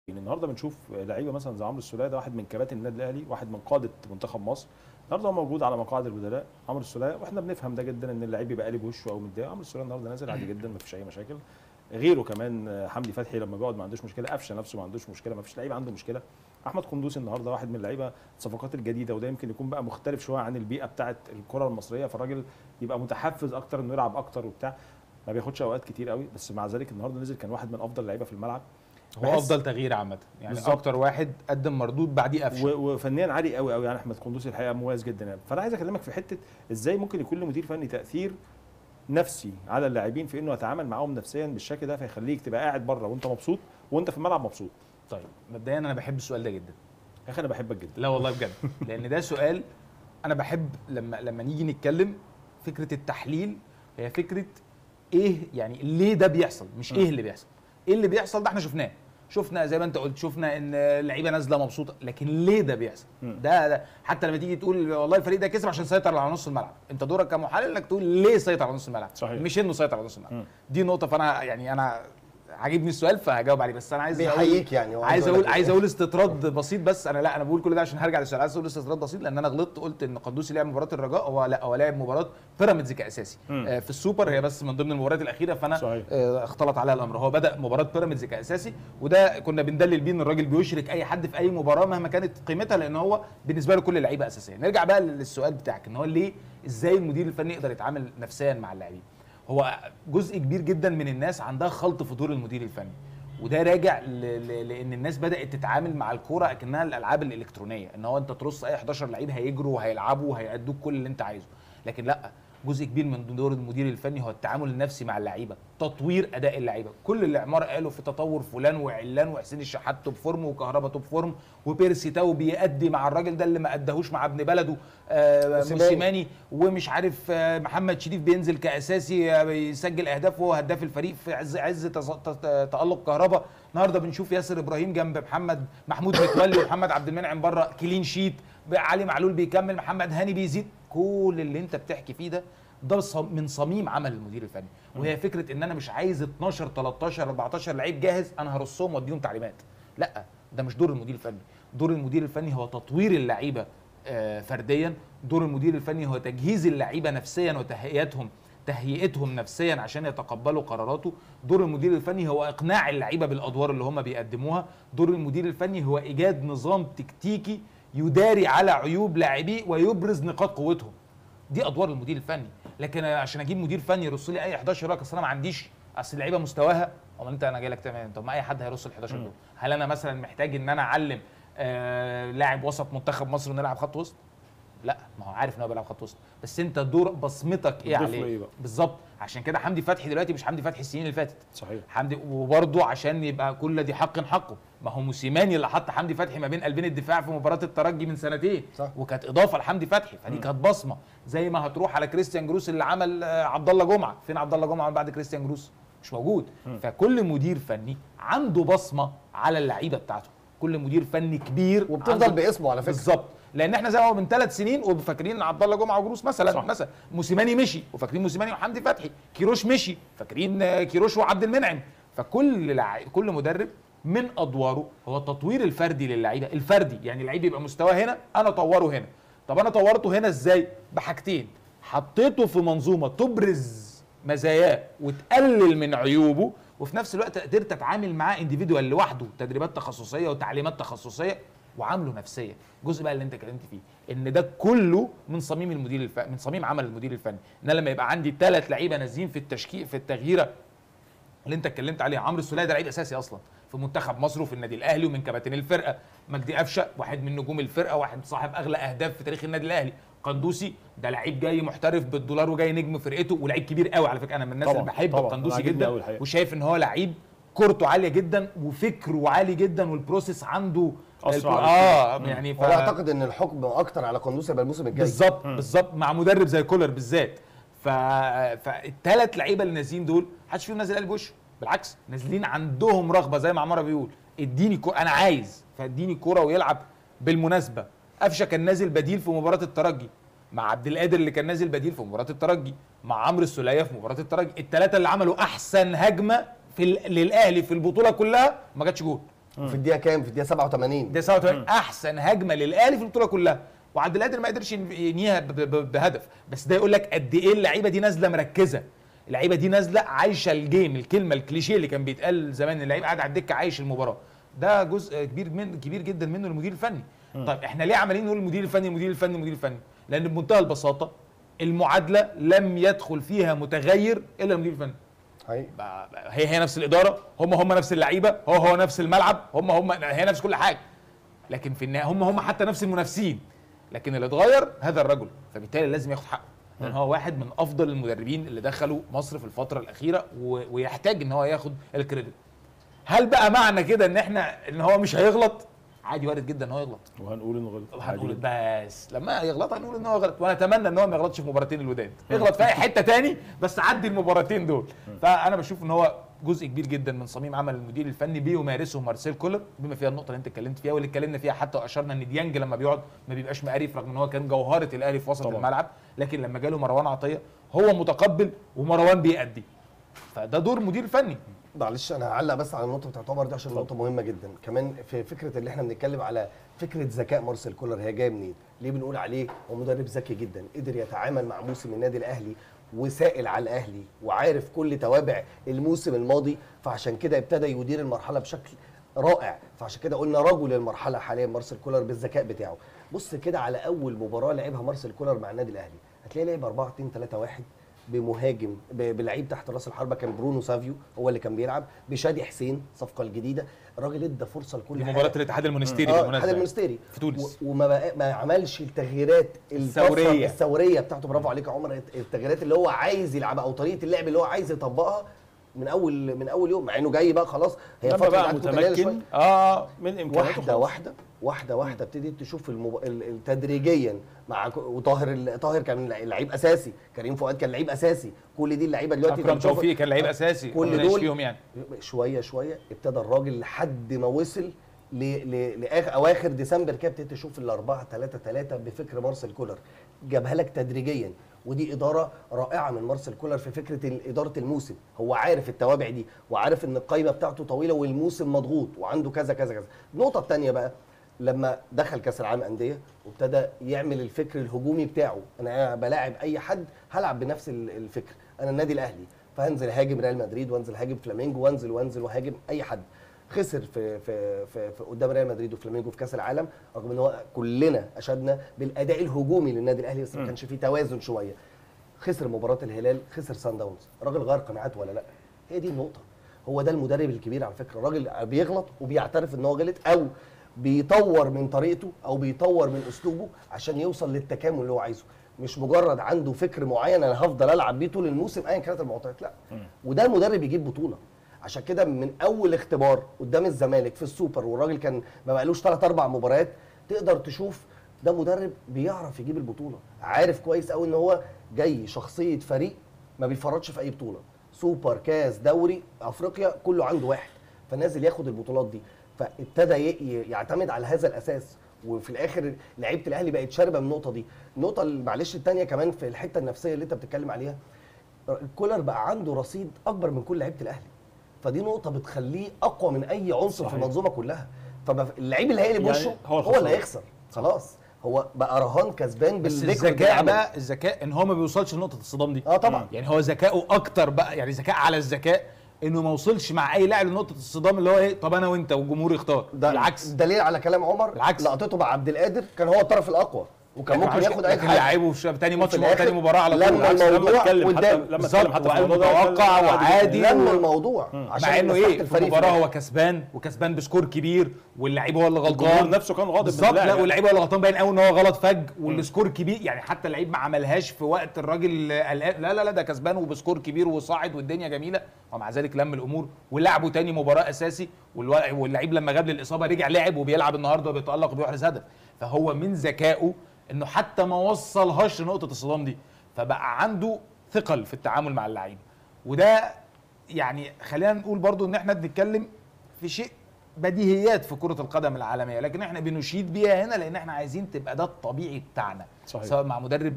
النهارده بنشوف لعيبه مثلا زي عمرو السوليه ده واحد من كباتن النادي الاهلي واحد من قاده منتخب مصر النهارده هو موجود على مقاعد البدلاء عمرو السوليه واحنا بنفهم ده جدا ان اللعيب بيبقى قالب وشه او متضايق عمرو السوليه النهارده نازل عادي جدا ما فيش اي مشاكل غيره كمان حمدي فتحي لما بيقعد ما عندوش مشكله قفشه نفسه ما عندوش مشكله ما فيش لعيب عنده مشكله احمد قندوسي النهارده واحد من اللعيبه الصفقات الجديده وده يمكن يكون بقى مختلف شويه عن البيئه بتاعه الكره المصريه فالراجل يبقى متحفز اكتر انه يلعب اكتر وبتاع ما بياخدش اوقات كتير قوي بس مع ذلك النهارده نزل كان واحد من افضل اللعيبه في الملعب هو بحس- افضل تغيير عامه يعني بالظبط. اكتر واحد قدم مردود بعديه قفشه و- وفنيا عالي قوي قوي يعني احمد قندوسي الحقيقه مميز جدا يعني فانا عايز اكلمك في حته ازاي ممكن يكون لمدير فني تاثير نفسي على اللاعبين في انه يتعامل معاهم نفسيا بالشكل ده فيخليك تبقى قاعد بره وانت مبسوط وانت في الملعب مبسوط طيب مبدئيا انا بحب السؤال ده جدا يا اخي انا بحبك جدا لا والله بجد لان ده سؤال انا بحب لما لما نيجي نتكلم فكره التحليل هي فكره ايه يعني ليه ده بيحصل مش ايه اللي بيحصل ايه اللي بيحصل ده احنا شفناه شفنا زي ما انت قلت شفنا ان اللعيبه نازله مبسوطه لكن ليه ده بيحصل مم. ده, ده حتى لما تيجي تقول والله الفريق ده كسب عشان سيطر على نص الملعب انت دورك كمحلل انك تقول ليه سيطر على نص الملعب صحيح. مش انه سيطر على نص الملعب مم. دي نقطه فانا يعني انا عاجبني السؤال فهجاوب عليه بس انا عايز أقول- بيحييك يعني هو عايز عايز اقول أقول عايز اقول استطراد بسيط بس انا لا انا بقول كل ده عشان هرجع للسؤال عايز اقول استطراد بسيط لان انا غلطت قلت ان قندوسي لعب مباراه الرجاء هو لا هو لعب مباراه بيراميدز كاساسي مم. آه في السوبر هي بس من ضمن المباريات الاخيره فانا صحيح. آه اختلط عليها الامر هو بدا مباراه بيراميدز كاساسي وده كنا بندلل بيه ان الراجل بيشرك اي حد في اي مباراه مهما كانت قيمتها لان هو بالنسبه له كل اللعيبه اساسيه نرجع بقى للسؤال بتاعك ان هو ليه ازاي المدير الفني يقدر يتعامل نفسيا مع اللاعبين هو جزء كبير جدا من الناس عندها خلط في دور المدير الفني وده راجع ل... ل... لان الناس بدات تتعامل مع الكوره اكنها الالعاب الالكترونيه ان هو انت ترص اي 11 لعيب هيجروا وهيلعبوا وهيأدوك كل اللي انت عايزه لكن لا جزء كبير من دور المدير الفني هو التعامل النفسي مع اللعيبه تطوير اداء اللعيبه كل اللي عمار قاله في تطور فلان وعلان وحسين الشحات توب فورم وكهربا توب فورم وبيرسي تاو بيأدي مع الراجل ده اللي ما اداهوش مع ابن بلده آه موسيماني. موسيماني ومش عارف آه، محمد شريف بينزل كاساسي آه، بيسجل اهداف وهو هداف الفريق في عز عز تز- ت- تالق كهربا النهارده بنشوف ياسر ابراهيم جنب محمد محمود متولي ومحمد عبد المنعم بره كلين شيت علي معلول بيكمل محمد هاني بيزيد كل اللي انت بتحكي فيه ده ده صم- من صميم عمل المدير الفني وهي فكره ان انا مش عايز 12 13 14 لعيب جاهز انا هرصهم واديهم تعليمات لا ده مش دور المدير الفني دور المدير الفني هو تطوير اللعيبه آه، فرديا دور المدير الفني هو تجهيز اللعيبه نفسيا وتهيئتهم تهيئتهم نفسيا عشان يتقبلوا قراراته دور المدير الفني هو اقناع اللعيبه بالادوار اللي هم بيقدموها دور المدير الفني هو ايجاد نظام تكتيكي يداري على عيوب لاعبيه ويبرز نقاط قوتهم دي ادوار المدير الفني لكن أنا عشان اجيب مدير فني يرص لي اي 11 يقول لك اصل انا ما عنديش اصل اللعيبه مستواها امال انت انا جاي لك تمام طب ما اي حد هيرص ال 11 دول هل انا مثلا محتاج ان انا اعلم آه لاعب وسط منتخب مصر انه يلعب خط وسط لا ما هو عارف ان هو بيلعب خط وسط بس انت دور بصمتك ايه بتضيف له عليه إيه بقى؟ بالظبط عشان كده حمدي فتحي دلوقتي مش حمدي فتحي السنين اللي فاتت صحيح حمدي وبرضه عشان يبقى كل دي حق حقه ما هو موسيماني اللي حط حمدي فتحي ما بين قلبين الدفاع في مباراه الترجي من سنتين صح. وكانت اضافه لحمدي فتحي فدي كانت بصمه زي ما هتروح على كريستيان جروس اللي عمل آه، عبد الله جمعه فين عبد الله جمعه بعد كريستيان جروس مش موجود فكل مدير فني عنده بصمه على اللعيبه بتاعته كل مدير فني كبير وبتفضل عنده- باسمه على فكره بالظبط لان احنا زي ما هو من ثلاث سنين وفاكرين عبد الله جمعه وجروس مثلا صح. صح. مثلا موسيماني مشي وفاكرين موسيماني وحمدي فتحي كيروش مشي فاكرين آه، كيروش وعبد المنعم فكل لع... كل مدرب من ادواره هو التطوير الفردي للعيبه الفردي يعني اللعيب يبقى مستواه هنا انا اطوره هنا طب انا طورته هنا ازاي بحاجتين حطيته في منظومه تبرز مزاياه وتقلل من عيوبه وفي نفس الوقت قدرت اتعامل معاه انديفيدوال لوحده تدريبات تخصصيه وتعليمات تخصصيه وعامله نفسيا الجزء بقى اللي انت اتكلمت فيه ان ده كله من صميم المدير الف... من صميم عمل المدير الفني ان انا لما يبقى عندي ثلاث لعيبه نازلين في التشكيل في التغييره اللي انت اتكلمت عليه عمرو السوليه ده لعيب اساسي اصلا في منتخب مصر وفي النادي الاهلي ومن كباتن الفرقه مجدي قفشه واحد من نجوم الفرقه واحد صاحب اغلى اهداف في تاريخ النادي الاهلي قندوسي ده لعيب جاي محترف بالدولار وجاي نجم فرقته ولعيب كبير قوي على فكره انا من الناس طبعاً، اللي بحب طبعاً. قندوسي أنا عاجبني جدا أوي الحقيقة. وشايف ان هو لعيب كورته عاليه جدا وفكره عالي جدا والبروسيس عنده أسرع البرو- بكتير. اه يعني ف... وانا اعتقد ان الحكم اكتر على قندوسي يبقى الموسم الجاي بالظبط بالظبط مع مدرب زي كولر بالذات ف... فالثلاث لعيبه اللي نازلين دول محدش فيهم نازل قلب وشه بالعكس نازلين عندهم رغبه زي ما عماره بيقول اديني كو... انا عايز فاديني كوره ويلعب بالمناسبه قفشه كان نازل بديل في مباراه الترجي مع عبد القادر اللي كان نازل بديل في مباراه الترجي مع عمرو السوليه في مباراه الترجي الثلاثه اللي عملوا احسن هجمه في ال... للاهلي في البطوله كلها ما جاتش جول وفي الدقيقه كام في الدقيقه 87 ده 87 احسن هجمه للاهلي في البطوله كلها وعبد القادر ما قدرش ينهيها ب- ب- بهدف بس ده يقول لك قد ايه اللعيبه دي نازله مركزه اللعيبه دي نازله عايشه الجيم الكلمه الكليشيه اللي كان بيتقال زمان اللعيب قاعد على الدكه عايش المباراه ده جزء كبير من كبير جدا منه المدير الفني طيب احنا ليه عمالين نقول المدير الفني المدير الفني المدير الفني لان بمنتهى البساطه المعادله لم يدخل فيها متغير الا المدير الفني حقيقي. بقى- بقى هي هي نفس الاداره هم هم نفس اللعيبه هو هو نفس الملعب هم هم هي نفس كل حاجه لكن في النهايه هم هم حتى نفس المنافسين لكن اللي اتغير هذا الرجل فبالتالي لازم ياخد حقه لان هو واحد من افضل المدربين اللي دخلوا مصر في الفتره الاخيره و... ويحتاج ان هو ياخد الكريدت هل بقى معنى كده ان احنا ان هو مش هيغلط عادي وارد جدا ان هو يغلط وهنقول انه غلط عادي هنقول جدا. بس لما يغلط هنقول ان هو غلط وانا اتمنى ان هو ما يغلطش في مباراتين الوداد يغلط في اي حته تاني بس عدي المباراتين دول فانا بشوف ان هو جزء كبير جدا من صميم عمل المدير الفني بيمارسه مارسيل كولر بما فيها النقطه اللي انت اتكلمت فيها واللي اتكلمنا فيها حتى واشرنا ان ديانج لما بيقعد ما بيبقاش مقرف رغم ان هو كان جوهره الاهلي في وسط طبعاً. الملعب لكن لما جاله مروان عطيه هو متقبل ومروان بيأدي فده دور مدير فني معلش انا هعلق بس على النقطه بتاعت عمر دي عشان نقطه مهمه جدا كمان في فكره اللي احنا بنتكلم على فكره ذكاء مارسيل كولر هي جايه منين ليه بنقول عليه هو مدرب ذكي جدا قدر يتعامل مع موسم النادي الاهلي وسائل على الاهلي وعارف كل توابع الموسم الماضي فعشان كده ابتدى يدير المرحله بشكل رائع فعشان كده قلنا رجل المرحله حاليا مارسيل كولر بالذكاء بتاعه بص كده على اول مباراه لعبها مارسيل كولر مع النادي الاهلي هتلاقي لعب 4 2 3 1 بمهاجم ب- بلعيب تحت راس الحربه كان برونو سافيو هو اللي كان بيلعب بشادي حسين الصفقه الجديده الراجل ادى فرصه لكل دي حاجة. مباراه الاتحاد المونستيري اه بالمناسبة الاتحاد يعني. المونستيري في تونس. و- وما بقى ما عملش التغييرات الطفرة الثورية. الثوريه بتاعته برافو عليك يا عمر التغييرات اللي هو عايز يلعبها او طريقه اللعب اللي هو عايز يطبقها من اول من اول يوم مع انه جاي بقى خلاص هي لما فتره بقى قعدت قليلة شوية. متمكن اه من امكانياته واحده خلاص. واحده واحده واحده ابتديت تشوف المب... ال- ال- تدريجيا مع ك- وطاهر ال- طاهر كان لع- لعيب اساسي كريم فؤاد كان لعيب اساسي كل دي اللعيبه دلوقتي اكرم انت بتشوف- توفيق كان لعيب اساسي كل ربنا دول يشفيهم يعني شويه شويه ابتدى الراجل لحد ما وصل ل... ل... لآخر اواخر ديسمبر كده ابتديت تشوف ال 4 3 3 بفكر مارسيل كولر جابها لك تدريجيا ودي اداره رائعه من مارسيل كولر في فكره ال- اداره الموسم هو عارف التوابع دي وعارف ان القايمه بتاعته طويله والموسم مضغوط وعنده كذا كذا كذا النقطه الثانيه بقى لما دخل كاس العالم انديه وابتدى يعمل الفكر الهجومي بتاعه انا بلاعب اي حد هلعب بنفس ال- الفكر انا النادي الاهلي فهنزل هاجم ريال مدريد وانزل هاجم فلامينجو وانزل وانزل وهاجم اي حد خسر في في في, في قدام ريال مدريد وفلامينجو في كاس العالم رغم ان هو كلنا اشدنا بالاداء الهجومي للنادي الاهلي بس ما كانش فيه توازن شويه خسر مباراه الهلال خسر سان داونز الراجل غير قناعات ولا لا هي دي النقطه هو ده المدرب الكبير على فكره الراجل بيغلط وبيعترف ان هو غلط او بيطور من طريقته او بيطور من اسلوبه عشان يوصل للتكامل اللي هو عايزه مش مجرد عنده فكر معين انا هفضل العب بيه طول الموسم ايا كانت المعطيات لا وده المدرب يجيب بطوله عشان كده من اول اختبار قدام الزمالك في السوبر والراجل كان ما بقالوش ثلاث اربع مباريات تقدر تشوف ده مدرب بيعرف يجيب البطوله عارف كويس قوي ان هو جاي شخصيه فريق ما بيفرطش في اي بطوله سوبر كاس دوري افريقيا كله عنده واحد فنازل ياخد البطولات دي فابتدى ي- ي- يعتمد على هذا الاساس وفي الاخر لعيبه الاهلي بقت شاربه من النقطه دي النقطه اللي- معلش الثانيه كمان في الحته النفسيه اللي انت بتتكلم عليها كولر بقى عنده رصيد اكبر من كل لعيبه الاهلي فدي نقطه بتخليه اقوى من اي عنصر في صحيح. المنظومه كلها فاللعيب اللي هيقلب يعني وشه هو هو, الخسران. اللي هيخسر خلاص هو بقى رهان كسبان بس بالذكر الذكاء بقى الذكاء ان هو ما بيوصلش لنقطه الصدام دي اه طبعا يعني هو ذكائه اكتر بقى يعني ذكاء على الذكاء انه ما وصلش مع اي لاعب لنقطه الصدام اللي هو ايه طب انا وانت والجمهور يختار ده بالعكس دليل على كلام عمر بالعكس. لقطته مع عبد القادر كان هو الطرف الاقوى وكان ممكن ياخد اي لكن حاجه لعبه في تاني ماتش وفي مباراة الآخر تاني مباراه على طول لما بالعكس. الموضوع لما اتكلم حتى قدام. لما بالظبط اتكلم حتى في وقال الموضوع ده متوقع عادي وعادي جداً. لما الموضوع عشان مع انه مصلحة ايه في الفريق المباراه الآخر. هو كسبان وكسبان بسكور كبير واللعيب هو اللي الجمهور غلطان نفسه كان غاضب من بالظبط اللاعب لا يعني. واللعيب هو اللي غلطان باين قوي ان هو غلط فج والسكور كبير يعني حتى اللعيب ما عملهاش في وقت الراجل قلقان لا لا لا ده كسبان وبسكور كبير وصاعد والدنيا جميله ومع ذلك لم الامور ولعبه تاني مباراه اساسي والوا- واللعيب لما غاب للاصابه رجع لعب وبيلعب النهارده وبيتالق وبيحرز هدف فهو من ذكائه انه حتى ما وصلهاش لنقطه الصدام دي فبقى عنده ثقل في التعامل مع اللعيبه وده يعني خلينا نقول برضو ان احنا بنتكلم في شيء بديهيات في كرة القدم العالمية لكن احنا بنشيد بيها هنا لان احنا عايزين تبقى ده الطبيعي بتاعنا صحيح. سواء مع مدرب